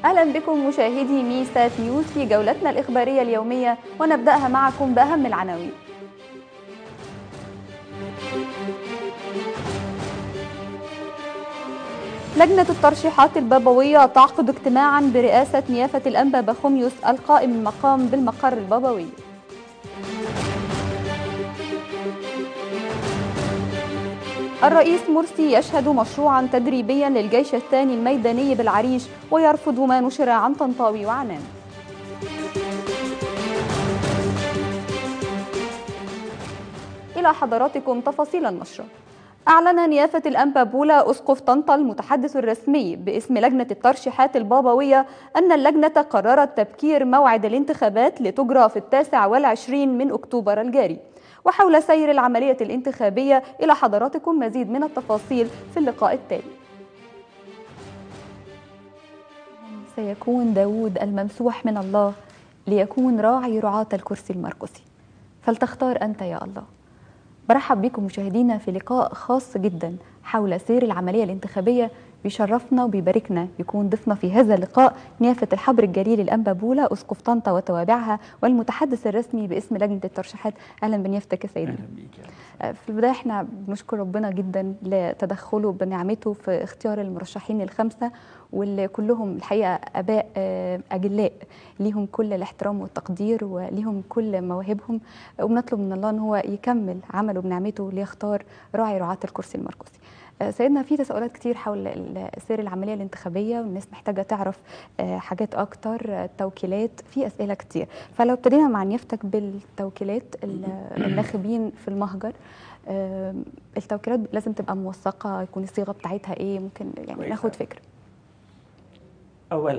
أهلا بكم مشاهدي ميسات نيوز في جولتنا الإخبارية اليومية ونبدأها معكم بأهم العناوين لجنة الترشيحات البابوية تعقد اجتماعا برئاسة نيافة الأنبا بخوميوس القائم المقام بالمقر البابوي الرئيس مرسي يشهد مشروعا تدريبيا للجيش الثاني الميداني بالعريش ويرفض ما نشر عن طنطاوي وعنان إلى حضراتكم تفاصيل النشرة أعلن نيافة الأنبا بولا أسقف طنطا المتحدث الرسمي باسم لجنة الترشيحات البابوية أن اللجنة قررت تبكير موعد الانتخابات لتجرى في التاسع والعشرين من أكتوبر الجاري وحول سير العملية الانتخابية إلى حضراتكم مزيد من التفاصيل في اللقاء التالي سيكون داود الممسوح من الله ليكون راعي رعاة الكرسي المرقسي فلتختار أنت يا الله برحب بكم مشاهدينا في لقاء خاص جدا حول سير العملية الانتخابية بيشرفنا وبيباركنا يكون ضيفنا في هذا اللقاء نيافة الحبر الجليل الأنبا بولا أسقف طنطا وتوابعها والمتحدث الرسمي باسم لجنة الترشيحات أهلا بنيافتك يا سيدنا اهلا بيك يا في البداية احنا بنشكر ربنا جدا لتدخله بنعمته في اختيار المرشحين الخمسة واللي كلهم الحقيقة آباء آه، أجلاء ليهم كل الاحترام والتقدير وليهم كل مواهبهم وبنطلب من الله ان هو يكمل عمله بنعمته ليختار راعي رعاة الكرسي المركزي آه، سيدنا في تساؤلات كتير حول ال- سير العملية الانتخابية والناس محتاجة تعرف آه، حاجات أكتر آه، توكيلات في أسئلة كتير فلو ابتدينا مع نيافتك بالتوكيلات ال- الناخبين في المهجر آه، التوكيلات لازم تبقى موثقة يكون الصيغة بتاعتها إيه ممكن يعني كويس ناخد أوي. فكرة اولا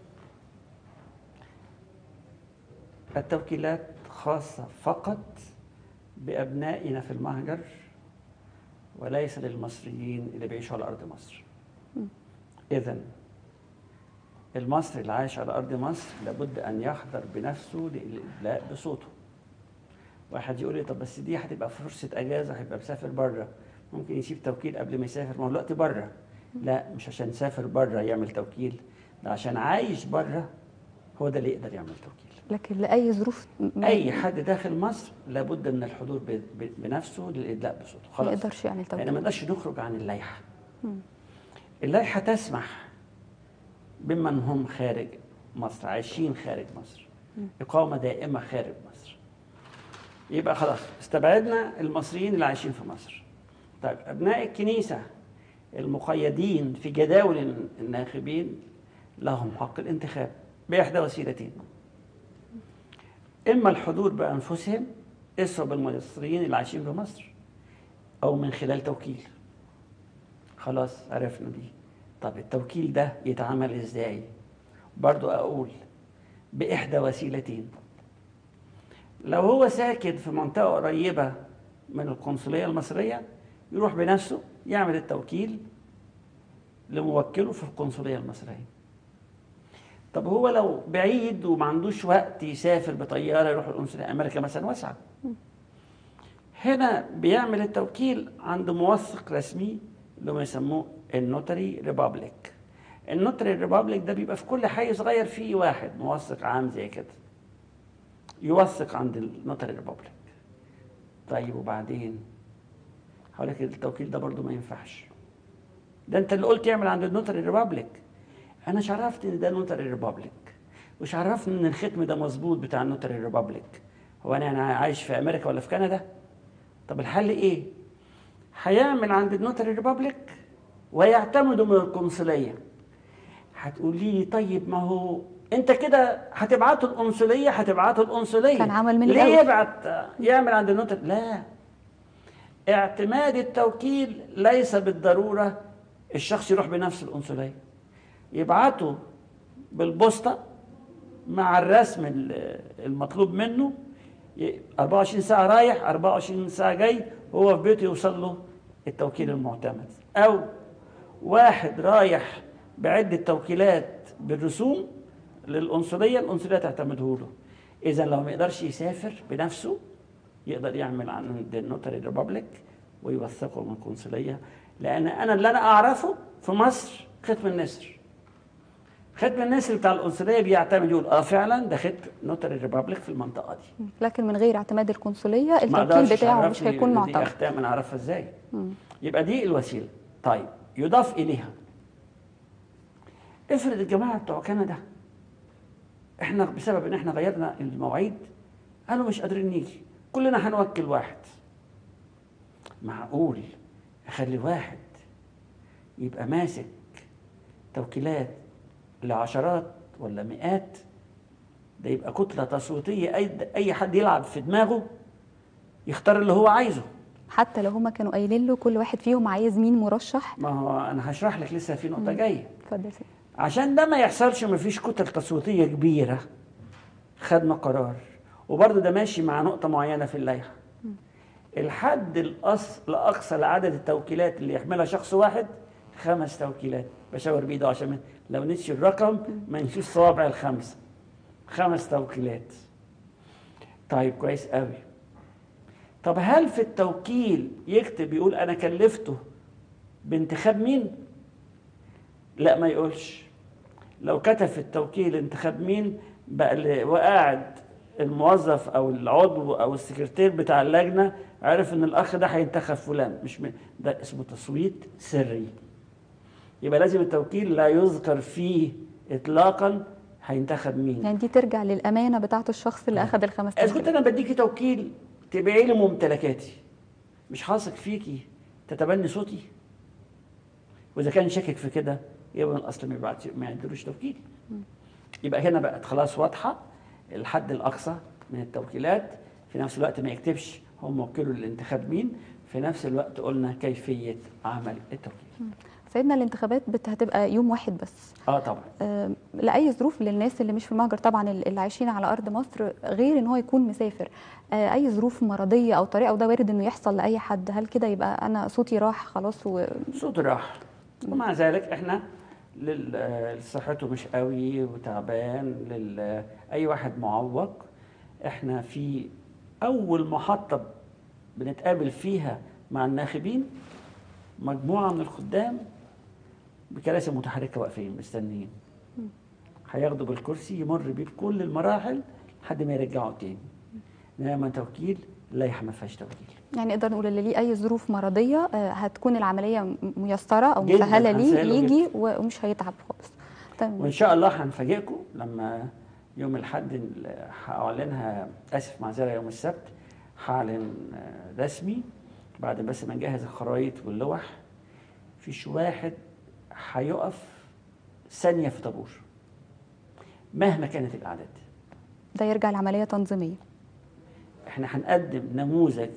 التوكيلات خاصة فقط بأبنائنا في المهجر وليس للمصريين اللي بيعيشوا على أرض مصر إذا المصري اللي عايش على أرض مصر لابد أن يحضر بنفسه للإدلاء بصوته واحد يقول لي طب بس دي هتبقى فرصة أجازة هيبقى مسافر بره ممكن يسيب توكيل قبل ما يسافر ما هو الوقت بره لا مش عشان سافر بره يعمل توكيل ده عشان عايش بره هو ده اللي يقدر يعمل توكيل لكن لأي ظروف ما اي حد داخل مصر لابد من الحضور ب- ب- بنفسه للادلاء بصوته ما خلاص يقدرش يعمل يعني توكيل ما نقدرش نخرج عن اللائحه اللائحه تسمح بمن هم خارج مصر عايشين خارج مصر اقامه دائمه خارج مصر يبقى خلاص استبعدنا المصريين اللي عايشين في مصر طيب ابناء الكنيسه المقيدين في جداول الناخبين لهم حق الانتخاب باحدى وسيلتين اما الحضور بانفسهم اسروا بالمصريين اللي عايشين في مصر او من خلال توكيل خلاص عرفنا دي طب التوكيل ده يتعمل ازاي برضو اقول باحدى وسيلتين لو هو ساكن في منطقه قريبه من القنصليه المصريه يروح بنفسه يعمل التوكيل لموكله في القنصليه المصريه طب هو لو بعيد وما عندوش وقت يسافر بطياره يروح القنصليه امريكا مثلا واسعه هنا بيعمل التوكيل عند موثق رسمي اللي هم يسموه النوتري ريبابليك النوتري ريبابليك ده بيبقى في كل حي صغير فيه واحد موثق عام زي كده يوثق عند النوتري ريبابليك طيب وبعدين هقول لك التوكيل ده برضو ما ينفعش ده انت اللي قلت يعمل عند النوتري ريبابليك انا شرفت ان ده نوتري ريبابليك وش عرفني ان الختم ده مظبوط بتاع النوتري ريبابليك هو انا انا عايش في امريكا ولا في كندا طب الحل ايه هيعمل عند النوتري ريبابليك ويعتمدوا من القنصليه هتقولي لي طيب ما هو انت كده هتبعته القنصليه هتبعته القنصليه كان عمل من ليه الأول. يبعت يعمل عند النوتري لا اعتماد التوكيل ليس بالضروره الشخص يروح بنفس القنصليه يبعته بالبوسطه مع الرسم ال- المطلوب منه ي- 24 ساعه رايح 24 ساعه جاي هو في بيته يوصل له التوكيل المعتمد او واحد رايح بعده توكيلات بالرسوم للقنصليه القنصليه تعتمده له اذا لو ما يقدرش يسافر بنفسه يقدر يعمل عند النوتري ريبابليك ويوثقه من القنصليه لان انا اللي انا اعرفه في مصر ختم النسر ختم الناس اللي بتاع القنصليه بيعتمد يقول اه فعلا ده ختم نوتري ريبابليك في المنطقه دي لكن من غير اعتماد القنصليه ما التوكيل أقدرش بتاعه أعرف مش لي هيكون دي معتبر اختام انا اعرفها ازاي يبقى دي الوسيله طيب يضاف اليها افرض الجماعه بتوع كندا احنا بسبب ان احنا غيرنا المواعيد قالوا مش قادرين نيجي كلنا هنوكل واحد معقول اخلي واحد يبقى ماسك توكيلات لعشرات ولا مئات ده يبقى كتله تصويتيه اي اي حد يلعب في دماغه يختار اللي هو عايزه حتى لو هما كانوا قايلين له كل واحد فيهم عايز مين مرشح ما هو انا هشرح لك لسه في نقطه جايه اتفضل يا سيدي. عشان ده ما يحصلش ما فيش كتل تصويتيه كبيره خدنا قرار وبرضه ده ماشي مع نقطه معينه في اللائحه الحد الأص... الاقصى لعدد التوكيلات اللي يحملها شخص واحد خمس توكيلات بشاور بايده عشان لو نسي الرقم ما نسيش صوابع الخمسه خمس توكيلات طيب كويس قوي طب هل في التوكيل يكتب يقول انا كلفته بانتخاب مين لا ما يقولش لو كتب في التوكيل انتخاب مين بقى اللي وقاعد الموظف او العضو او السكرتير بتاع اللجنه عرف ان الاخ ده هينتخب فلان مش م... ده اسمه تصويت سري يبقى لازم التوكيل لا يذكر فيه اطلاقا هينتخب مين يعني دي ترجع للامانه بتاعه الشخص اللي اخذ الخمس اذا كنت توكيلات انا بديكي توكيل تبيعي لي ممتلكاتي مش هثق فيكي تتبني صوتي واذا كان شاكك في كده يبقى من الاصل ما يبعت ما يديلوش توكيل يبقى هنا بقت خلاص واضحه الحد الاقصى من التوكيلات في نفس الوقت ما يكتبش هو موكله للانتخاب مين في نفس الوقت قلنا كيفيه عمل التوكيل سيدنا الانتخابات بت- هتبقى يوم واحد بس اه طبعا آه، لاي ظروف للناس اللي مش في المهجر طبعا اللي عايشين على ارض مصر غير ان هو يكون مسافر آه، اي ظروف مرضيه او طريقه وده وارد انه يحصل لاي حد هل كده يبقى انا صوتي راح خلاص و... صوت راح ومع ذلك احنا لل- آه، لصحته مش قوي وتعبان لل- اي واحد معوق احنا في اول محطه بنتقابل فيها مع الناخبين مجموعه من الخدام بكراسي متحركه واقفين مستنيين هياخدوا بالكرسي يمر بيه بكل المراحل لحد ما يرجعوا تاني انما توكيل اللائحه ما فيهاش توكيل يعني نقدر نقول اللي ليه اي ظروف مرضيه آه، هتكون العمليه م- ميسره او جداً، مسهله ليه هنسهله يجي و- ومش هيتعب خالص تمام وان شاء الله هنفاجئكم لما يوم الاحد ال- هاعلنها اسف معذره يوم السبت هعلن آه، رسمي بعد بس ما نجهز الخرايط واللوح فيش واحد هيقف ثانيه في طابور مهما كانت الاعداد ده يرجع لعمليه تنظيميه احنا هنقدم نموذج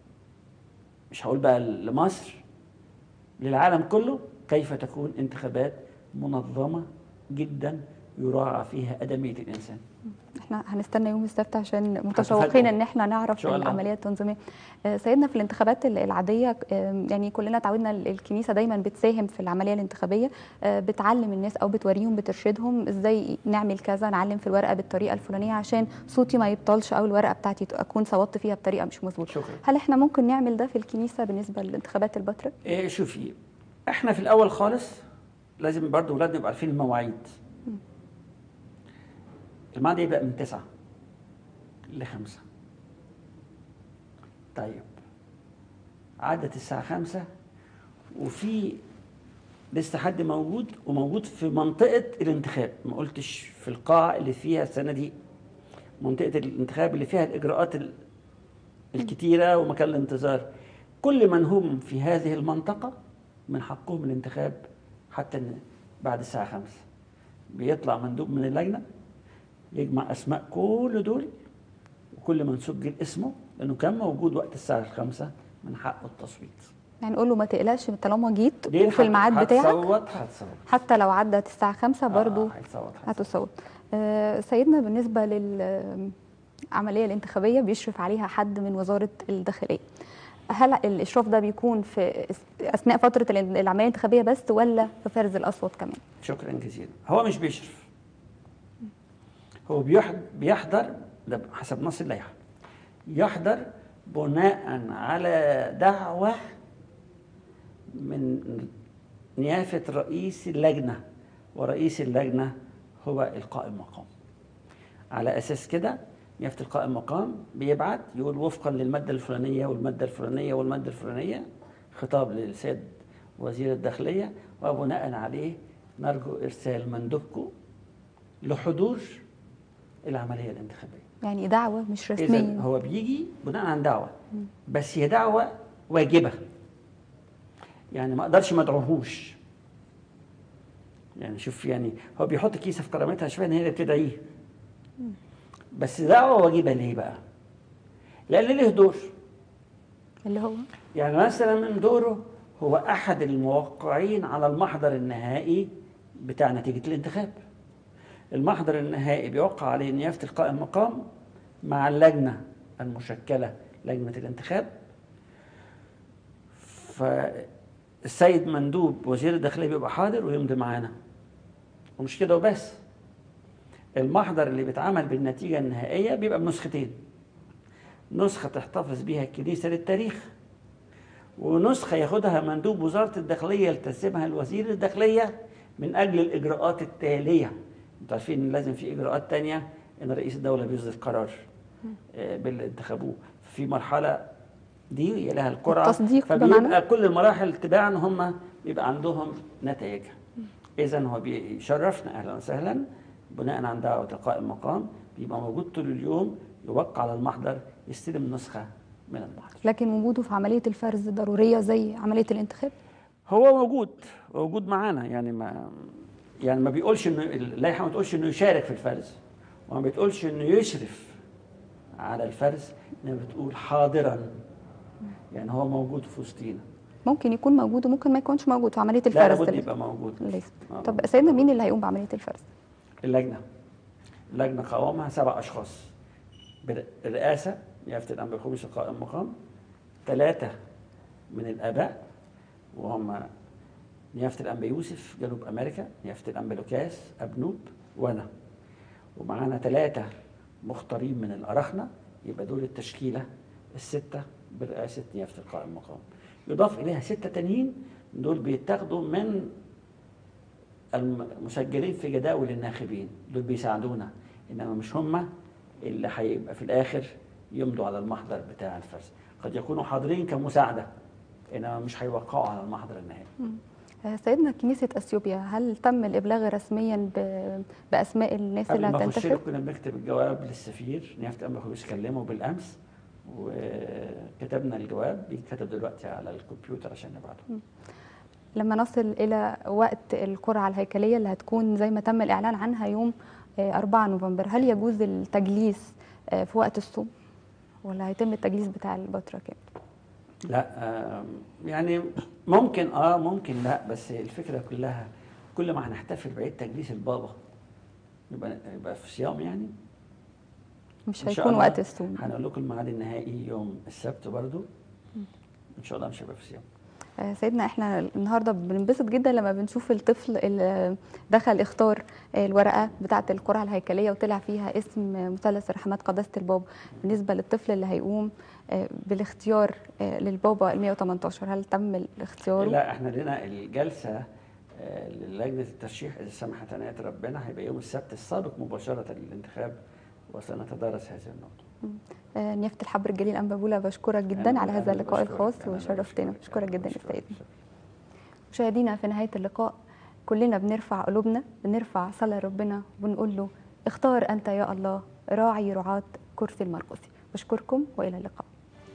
مش هقول بقى لمصر للعالم كله كيف تكون انتخابات منظمه جدا يراعى فيها ادميه الانسان احنا هنستنى يوم السبت عشان هتفاجئوا. متشوقين ان احنا إن نعرف شاء الله. العمليه التنظيميه آه، سيدنا في الانتخابات ال- العاديه آه، يعني كلنا تعودنا ال- الكنيسه دايما بتساهم في العمليه الانتخابيه آه، بتعلم الناس او بتوريهم بترشدهم ازاي نعمل كذا نعلم في الورقه بالطريقه الفلانيه عشان صوتي ما يبطلش او الورقه بتاعتي اكون صوتت فيها بطريقه مش مظبوطه شكرا هل احنا ممكن نعمل ده في الكنيسه بالنسبه لانتخابات البطرك إيه شوفي احنا في الاول خالص لازم برضو ولادنا يبقوا عارفين المواعيد الميعاد يبقى من تسعة لخمسة طيب عدت الساعة خمسة وفي لسه حد موجود وموجود في منطقة الانتخاب ما قلتش في القاعة اللي فيها الصناديق منطقة الانتخاب اللي فيها الإجراءات ال- الكتيرة ومكان الانتظار كل من هم في هذه المنطقة من حقهم الانتخاب حتى إن بعد الساعة خمسة بيطلع مندوب من اللجنة يجمع أسماء كل دول وكل من سجل اسمه لأنه كان موجود وقت الساعة الخامسة من حقه التصويت يعني نقول له ما تقلقش طالما جيت ليه وفي الميعاد بتاعك هتصوت هتصوت حتى لو عدت الساعه 5 برضو آه هيتصوت هيتصوت. هتصوت آه، سيدنا بالنسبة للعملية الانتخابية بيشرف عليها حد من وزارة الداخلية هل الإشراف ده بيكون في أثناء فترة العملية الانتخابية بس ولا في فرز الأصوات كمان؟ شكرا جزيلا هو مش بيشرف هو بيحضر, بيحضر ده حسب نص اللائحه يحضر بناء على دعوه من نيافه رئيس اللجنه ورئيس اللجنه هو القاء المقام على اساس كده نيافه القاء المقام بيبعت يقول وفقا للماده الفلانيه والماده الفلانيه والماده الفلانيه خطاب للسيد وزير الداخليه وبناء عليه نرجو ارسال مندوبكم لحضور العمليه الانتخابيه يعني دعوه مش اذا رسميه هو بيجي بناء عن دعوه بس هي دعوه واجبه يعني ما اقدرش ما ادعوهوش يعني شوف يعني هو بيحط كيسه في كرامتها شويه ان هي اللي بتدعيه بس دعوه واجبه ليه بقى؟ لان له دور اللي هو يعني مثلا من دوره هو احد الموقعين على المحضر النهائي بتاع نتيجه الانتخاب المحضر النهائي بيوقع عليه نيافه القاء المقام مع اللجنه المشكله لجنه الانتخاب فالسيد مندوب وزير الداخليه بيبقى حاضر ويمضي معانا ومش كده وبس المحضر اللي بيتعمل بالنتيجه النهائيه بيبقى بنسختين نسخه تحتفظ بيها الكنيسه للتاريخ ونسخه ياخدها مندوب وزاره الداخليه يلتزمها الوزير الداخليه من اجل الاجراءات التاليه انتوا عارفين ان لازم في اجراءات تانية ان رئيس الدوله بيصدر قرار آه، باللي انتخبوه في مرحله دي هي لها القرعه التصديق فبيبقى بمعنى؟ كل المراحل تباعا هم بيبقى عندهم نتائجها اذا هو بيشرفنا اهلا وسهلا بناء عن دعوه القاء المقام بيبقى موجود طول اليوم يوقع على المحضر يستلم نسخه من المحضر لكن وجوده في عمليه الفرز ضروريه زي عمليه الانتخاب هو موجود موجود معانا يعني ما يعني ما بيقولش انه اللائحه ما بتقولش انه يشارك في الفرز وما بتقولش انه يشرف على الفرز انها بتقول حاضرا يعني هو موجود في وسطينا ممكن يكون موجود وممكن ما يكونش موجود في عمليه لا الفرز لابد اللي- يبقى موجود لازم آه. طب سيدنا مين اللي هيقوم بعمليه الفرز اللجنه اللجنه قوامها سبع اشخاص بالرئاسه يافت الانبا خميس القائم مقام ثلاثه من الاباء وهم نيافه الانبا يوسف جنوب امريكا نيافه الانبا لوكاس ابنوب وانا ومعانا ثلاثه مختارين من الاراخنه يبقى دول التشكيله السته برئاسه نيافه القائم مقام يضاف اليها سته تانيين دول بيتاخدوا من المسجلين في جداول الناخبين دول بيساعدونا انما مش هم اللي هيبقى في الاخر يمضوا على المحضر بتاع الفرز قد يكونوا حاضرين كمساعده انما مش هيوقعوا على المحضر النهائي آه، سيدنا كنيسه اثيوبيا هل تم الابلاغ رسميا ب... باسماء الناس اللي قبل ما اخش له هتنتخب كنا بنكتب الجواب للسفير نيافه الانبا خلوص كلمه بالامس وكتبنا الجواب بيتكتب دلوقتي على الكمبيوتر عشان نبعته لما نصل الى وقت القرعه الهيكليه اللي هتكون زي ما تم الاعلان عنها يوم آه، 4 نوفمبر هل يجوز التجليس آه، في وقت الصوم ولا هيتم التجليس بتاع البطرة كامل لا آم، يعني ممكن اه ممكن لا بس الفكره كلها كل ما هنحتفل بعيد تجليس البابا يبقى يبقى في صيام يعني مش إن شاء هيكون الله وقت الصوم هنقول لكم الميعاد النهائي يوم السبت برضو ان شاء الله مش هيبقى في صيام آه، سيدنا احنا النهارده بننبسط جدا لما بنشوف الطفل اللي دخل اختار آه، الورقه بتاعه القرعه الهيكليه وطلع فيها اسم مثلث رحمات قداسه البابا بالنسبه للطفل اللي هيقوم آه، بالاختيار آه، للبابا ال 118 هل تم الاختيار لا احنا لنا الجلسه آه، للجنه الترشيح اذا سمحت عنايه ربنا هيبقى يوم السبت السابق مباشره للانتخاب وسنتدارس هذه النقطه آه، نيافه الحبر الجليل انبابولا بشكرك جدا أنا- على هذا أنا اللقاء بشكرك، الخاص أنا وشرفتنا بشكرك، بشكرك أنا جدا يا بشكرك. سيدنا مشاهدينا في نهايه اللقاء كلنا بنرفع قلوبنا بنرفع صلاه ربنا ونقول له اختار انت يا الله راعي رعاة كرسي المرقسي بشكركم والى اللقاء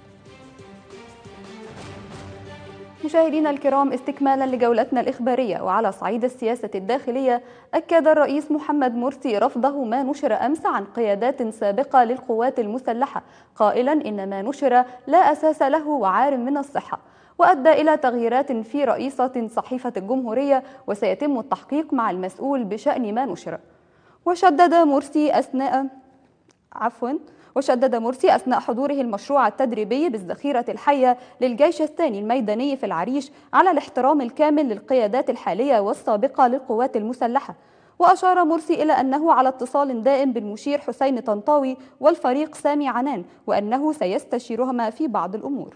مشاهدينا الكرام استكمالا لجولتنا الإخبارية وعلى صعيد السياسة الداخلية أكد الرئيس محمد مرسي رفضه ما نشر أمس عن قيادات سابقة للقوات المسلحة قائلا إن ما نشر لا أساس له وعار من الصحة وأدى إلى تغييرات في رئيسة صحيفة الجمهورية وسيتم التحقيق مع المسؤول بشأن ما نشر وشدد مرسي أثناء عفوا وشدد مرسي أثناء حضوره المشروع التدريبي بالذخيرة الحية للجيش الثاني الميداني في العريش على الاحترام الكامل للقيادات الحالية والسابقة للقوات المسلحة وأشار مرسي إلى أنه على اتصال دائم بالمشير حسين طنطاوي والفريق سامي عنان وأنه سيستشيرهما في بعض الأمور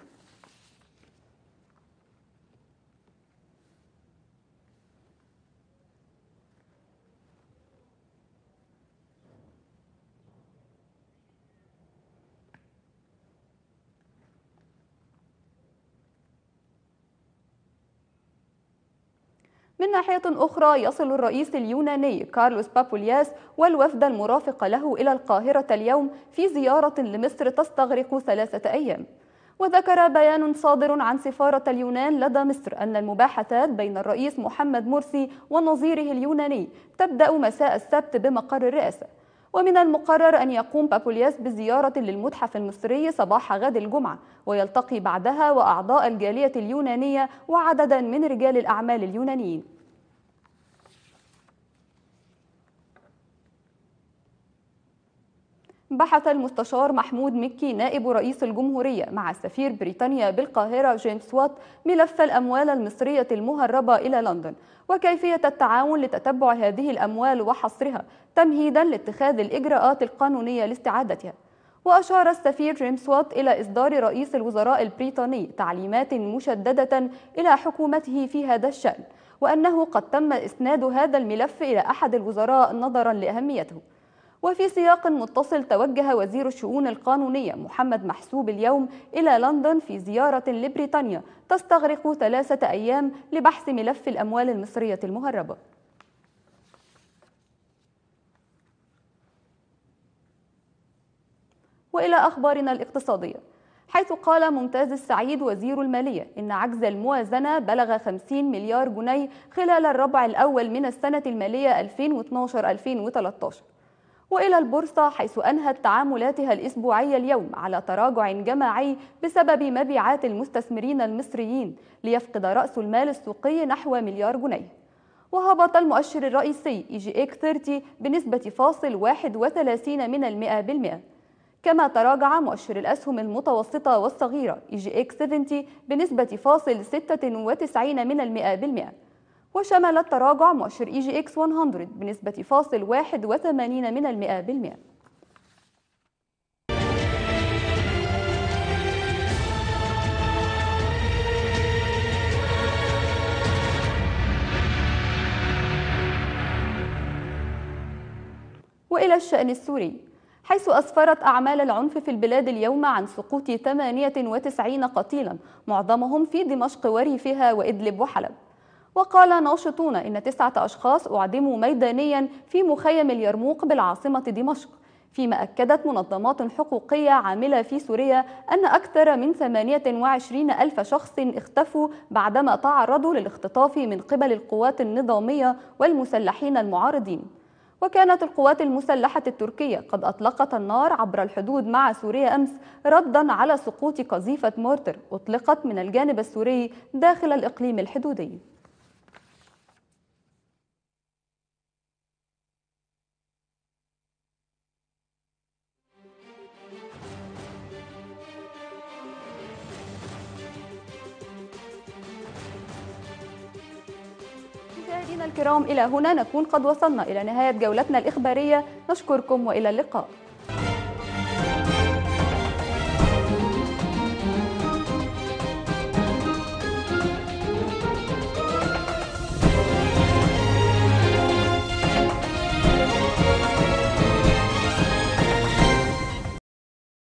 من ناحية أخرى يصل الرئيس اليوناني كارلوس بابولياس والوفد المرافق له إلى القاهرة اليوم في زيارة لمصر تستغرق ثلاثة أيام وذكر بيان صادر عن سفارة اليونان لدى مصر أن المباحثات بين الرئيس محمد مرسي ونظيره اليوناني تبدأ مساء السبت بمقر الرئاسة ومن المقرر أن يقوم بابولياس بزيارة للمتحف المصري صباح غد الجمعة ويلتقي بعدها وأعضاء الجالية اليونانية وعددا من رجال الأعمال اليونانيين بحث المستشار محمود مكي نائب رئيس الجمهورية مع سفير بريطانيا بالقاهرة جيمس وات ملف الأموال المصرية المهربة إلى لندن وكيفية التعاون لتتبع هذه الأموال وحصرها تمهيدا لاتخاذ الإجراءات القانونية لاستعادتها وأشار السفير جيمس وات إلى إصدار رئيس الوزراء البريطاني تعليمات مشددة إلى حكومته في هذا الشأن وأنه قد تم إسناد هذا الملف إلى أحد الوزراء نظرا لأهميته وفي سياق متصل توجه وزير الشؤون القانونية محمد محسوب اليوم إلى لندن في زيارة لبريطانيا تستغرق ثلاثة أيام لبحث ملف الأموال المصرية المهربة وإلى أخبارنا الاقتصادية حيث قال ممتاز السعيد وزير المالية إن عجز الموازنة بلغ 50 مليار جنيه خلال الربع الأول من السنة المالية 2012-2013 وإلى البورصة حيث أنهت تعاملاتها الأسبوعية اليوم على تراجع جماعي بسبب مبيعات المستثمرين المصريين ليفقد رأس المال السوقي نحو مليار جنيه وهبط المؤشر الرئيسي إي جي إك 30 بنسبة فاصل 31 من المئة بالمئة كما تراجع مؤشر الأسهم المتوسطة والصغيرة إي جي إك 70 بنسبة فاصل 96 من المئة بالمئة وشمل التراجع مؤشر اي جي اكس 100 بنسبة فاصل 81 من المئة بالمئة وإلى الشأن السوري حيث أسفرت أعمال العنف في البلاد اليوم عن سقوط 98 قتيلا معظمهم في دمشق وريفها وإدلب وحلب وقال ناشطون إن تسعة أشخاص أعدموا ميدانيا في مخيم اليرموك بالعاصمة دمشق فيما أكدت منظمات حقوقية عاملة في سوريا أن أكثر من 28 ألف شخص اختفوا بعدما تعرضوا للاختطاف من قبل القوات النظامية والمسلحين المعارضين وكانت القوات المسلحة التركية قد أطلقت النار عبر الحدود مع سوريا أمس ردا على سقوط قذيفة مورتر أطلقت من الجانب السوري داخل الإقليم الحدودي مشاهدينا الكرام إلى هنا نكون قد وصلنا إلى نهاية جولتنا الإخبارية نشكركم وإلى اللقاء